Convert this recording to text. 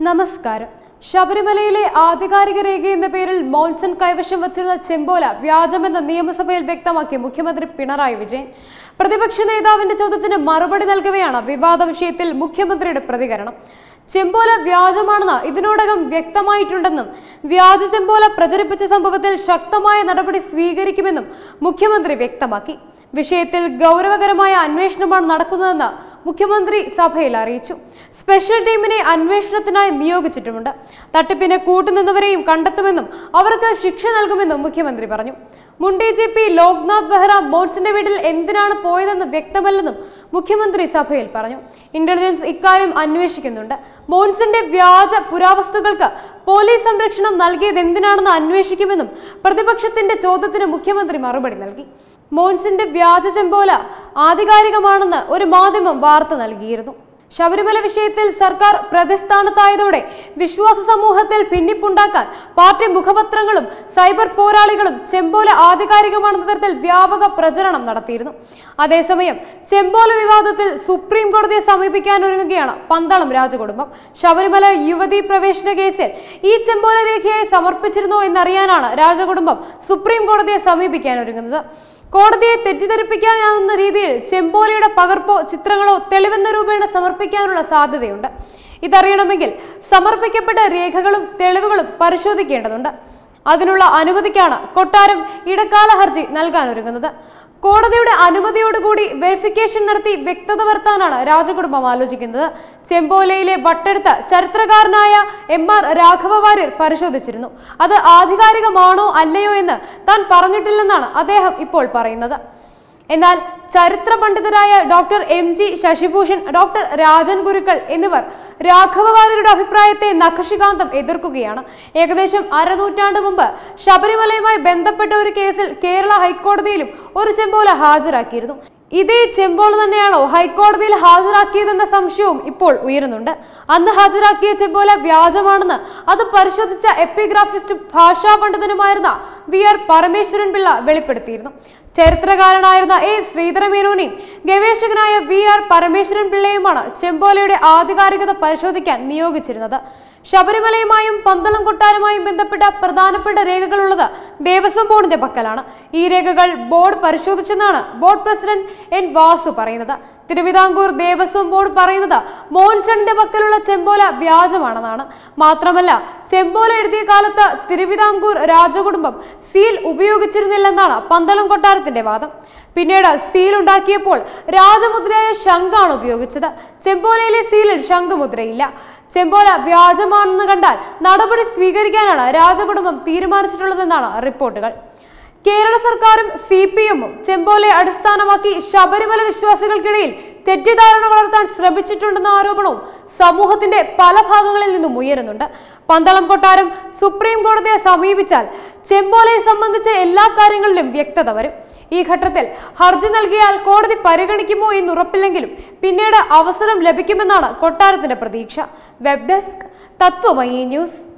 നമസ്കാരം ശബരിമലയിലെ ആധികാരിക രേഖ എന്ന പേരിൽ മോൺസൺ കൈവശം വച്ചിരുന്ന ചെമ്പോല വ്യാജമെന്ന് നിയമസഭയിൽ വ്യക്തമാക്കി മുഖ്യമന്ത്രി പിണറായി വിജയൻ പ്രതിപക്ഷ നേതാവിന്റെ ചോദ്യത്തിന് മറുപടി നൽകവെയാണ് വിവാദ വിഷയത്തിൽ മുഖ്യമന്ത്രിയുടെ പ്രതികരണം ചെമ്പോല വ്യാജമാണെന്ന് ഇതിനോടകം വ്യക്തമായിട്ടുണ്ടെന്നും വ്യാജ ചെമ്പോല പ്രചരിപ്പിച്ച സംഭവത്തിൽ ശക്തമായ നടപടി സ്വീകരിക്കുമെന്നും മുഖ്യമന്ത്രി വ്യക്തമാക്കി വിഷയത്തിൽ ഗൗരവകരമായ അന്വേഷണമാണ് നടക്കുന്നതെന്ന് മുഖ്യമന്ത്രി സഭയിൽ അറിയിച്ചു സ്പെഷ്യൽ ടീമിനെ അന്വേഷണത്തിനായി നിയോഗിച്ചിട്ടുമുണ്ട് തട്ടിപ്പിന് കൂട്ടുനിന്നവരെയും കണ്ടെത്തുമെന്നും അവർക്ക് ശിക്ഷ നൽകുമെന്നും മുഖ്യമന്ത്രി പറഞ്ഞു മുൻ D G P Loknath Behera മോൺസിന്റെ വീട്ടിൽ എന്തിനാണ് പോയതെന്ന് വ്യക്തമല്ലെന്നും മുഖ്യമന്ത്രി സഭയിൽ പറഞ്ഞു ഇന്റലിജൻസ് ഇക്കാര്യം അന്വേഷിക്കുന്നുണ്ട് മോൺസിന്റെ വ്യാജ പുരാവസ്തുക്കൾക്ക് പോലീസ് സംരക്ഷണം നൽകിയത് എന്തിനാണെന്ന് അന്വേഷിക്കുമെന്നും പ്രതിപക്ഷത്തിന്റെ ചോദ്യത്തിന് മുഖ്യമന്ത്രി മറുപടി നൽകി മോൺസിന്റെ വ്യാജ ചെമ്പോല ആധികാരികമാണെന്ന് ഒരു മാധ്യമം വാർത്ത നൽകിയിരുന്നു ശബരിമല വിഷയത്തിൽ സർക്കാർ പ്രതിസ്ഥാനത്തായതോടെ വിശ്വാസ സമൂഹത്തിൽ ഭിന്നിപ്പുണ്ടാക്കാൻ പാർട്ടി മുഖപത്രങ്ങളും സൈബർ പോരാളികളും ചെമ്പോല ആധികാരികമാണെന്ന തരത്തിൽ വ്യാപക പ്രചരണം നടത്തിയിരുന്നു അതേസമയം ചെമ്പോല വിവാദത്തിൽ സുപ്രീം കോടതിയെ സമീപിക്കാൻ ഒരുങ്ങുകയാണ് പന്തളം രാജകുടുംബം ശബരിമല യുവതീ പ്രവേശന കേസിൽ ഈ ചെമ്പോല രേഖയായി സമർപ്പിച്ചിരുന്നോ എന്നറിയാനാണ് രാജകുടുംബം സുപ്രീം കോടതിയെ സമീപിക്കാൻ ഒരുങ്ങുന്നത് കോടതിയെ തെറ്റിദ്ധരിപ്പിക്കാനാവുന്ന രീതിയിൽ ചെമ്പോലയുടെ പകർപ്പോ ചിത്രങ്ങളോ തെളിവെന്ന രൂപേണ സമർപ്പിക്കാനുള്ള സാധ്യതയുണ്ട് ഇതറിയണമെങ്കിൽ സമർപ്പിക്കപ്പെട്ട രേഖകളും തെളിവുകളും പരിശോധിക്കേണ്ടതുണ്ട് അതിനുള്ള അനുമതിക്കാണ് കൊട്ടാരം ഇടക്കാല ഹർജി നൽകാനൊരുങ്ങുന്നത് കോടതിയുടെ അനുമതിയോടുകൂടി വെരിഫിക്കേഷൻ നടത്തി വ്യക്തത വരുത്താനാണ് രാജകുടുംബം ആലോചിക്കുന്നത് ചെമ്പോലയിലെ വട്ടെടുത്ത ചരിത്രകാരനായ എം ആർ രാഘവ വാര്യർ പരിശോധിച്ചിരുന്നു അത് ആധികാരികമാണോ അല്ലയോ എന്ന് താൻ പറഞ്ഞിട്ടില്ലെന്നാണ് അദ്ദേഹം ഇപ്പോൾ പറയുന്നത് എന്നാൽ ചരിത്ര പണ്ഡിതരായ doctor M G Sasibhushan doctor Rajan Gurukkal എന്നിവർ രാഘവവാര്യരുടെ അഭിപ്രായത്തെ നഖശികാന്തം എതിർക്കുകയാണ് ഏകദേശം അരനൂറ്റാണ്ട് മുമ്പ് ശബരിമലയുമായി ബന്ധപ്പെട്ട ഒരു കേസിൽ കേരള ഹൈക്കോടതിയിലും ഒരു ചെമ്പോല ഹാജരാക്കിയിരുന്നു ഇതേ ചെമ്പോല തന്നെയാണോ ഹൈക്കോടതിയിൽ ഹാജരാക്കിയതെന്ന സംശയവും ഇപ്പോൾ ഉയരുന്നുണ്ട് അന്ന് ഹാജരാക്കിയ ചെമ്പോല വ്യാജമാണെന്ന് അത് പരിശോധിച്ച എപ്പിഗ്രാഫിസ്റ്റും ഭാഷാ പണ്ഡിതനുമായിരുന്ന വി ആർ പരമേശ്വരൻ പിള്ള വെളിപ്പെടുത്തിയിരുന്നു ചരിത്രകാരനായിരുന്ന എ ശ്രീധരമേനോനെയും ഗവേഷകനായ വി ആർ പരമേശ്വരൻ പിള്ളയുമാണ് ചെമ്പോലയുടെ ആധികാരികത പരിശോധിക്കാൻ നിയോഗിച്ചിരുന്നത് ശബരിമലയുമായും പന്തളം കൊട്ടാരമായും ബന്ധപ്പെട്ട പ്രധാനപ്പെട്ട രേഖകളുള്ളത് ദേവസ്വം ബോർഡിന്റെ പക്കലാണ് ഈ രേഖകൾ ബോർഡ് പരിശോധിച്ചെന്നാണ് ബോർഡ് പ്രസിഡന്റ് എൻ വാസു പറയുന്നത് തിരുവിതാംകൂർ ദേവസ്വം ബോർഡ് പറയുന്നത് മോൺസണിന്റെ പക്കലുള്ള ചെമ്പോല വ്യാജമാണെന്നാണ് മാത്രമല്ല ചെമ്പോല എഴുതിയ കാലത്ത് തിരുവിതാംകൂർ രാജകുടുംബം സീൽ ഉപയോഗിച്ചിരുന്നില്ലെന്നാണ് പന്തളം കൊട്ടാരത്തിന്റെ വാദം പിന്നീട് സീൽ ഉണ്ടാക്കിയപ്പോൾ രാജമുദ്രയായ ശംഖാണ് ഉപയോഗിച്ചത് ചെമ്പോലയിലെ സീലിൽ ശംഖുമുദ്രയില്ല ചെമ്പോല വ്യാജമാണെന്ന് കണ്ടാൽ നടപടി സ്വീകരിക്കാനാണ് രാജകുടുംബം തീരുമാനിച്ചിട്ടുള്ളതെന്നാണ് റിപ്പോർട്ടുകൾ കേരള സർക്കാരും സി പി എമ്മും ചെമ്പോലയെ അടിസ്ഥാനമാക്കി ശബരിമല വിശ്വാസികൾക്കിടയിൽ തെറ്റിദ്ധാരണ വളർത്താൻ ശ്രമിച്ചിട്ടുണ്ടെന്ന ആരോപണവും സമൂഹത്തിന്റെ പല ഭാഗങ്ങളിൽ നിന്നും ഉയരുന്നുണ്ട് പന്തളം കൊട്ടാരം സുപ്രീം കോടതിയെ സമീപിച്ചാൽ ചെമ്പോലയെ സംബന്ധിച്ച എല്ലാ കാര്യങ്ങളിലും വ്യക്തത വരും ഈ ഘട്ടത്തിൽ ഹർജി നൽകിയാൽ കോടതി പരിഗണിക്കുമോ എന്ന് ഉറപ്പില്ലെങ്കിലും പിന്നീട് അവസരം ലഭിക്കുമെന്നാണ് കൊട്ടാരത്തിന്റെ പ്രതീക്ഷ വെബ് ഡെസ്ക് തത്വമയി ന്യൂസ്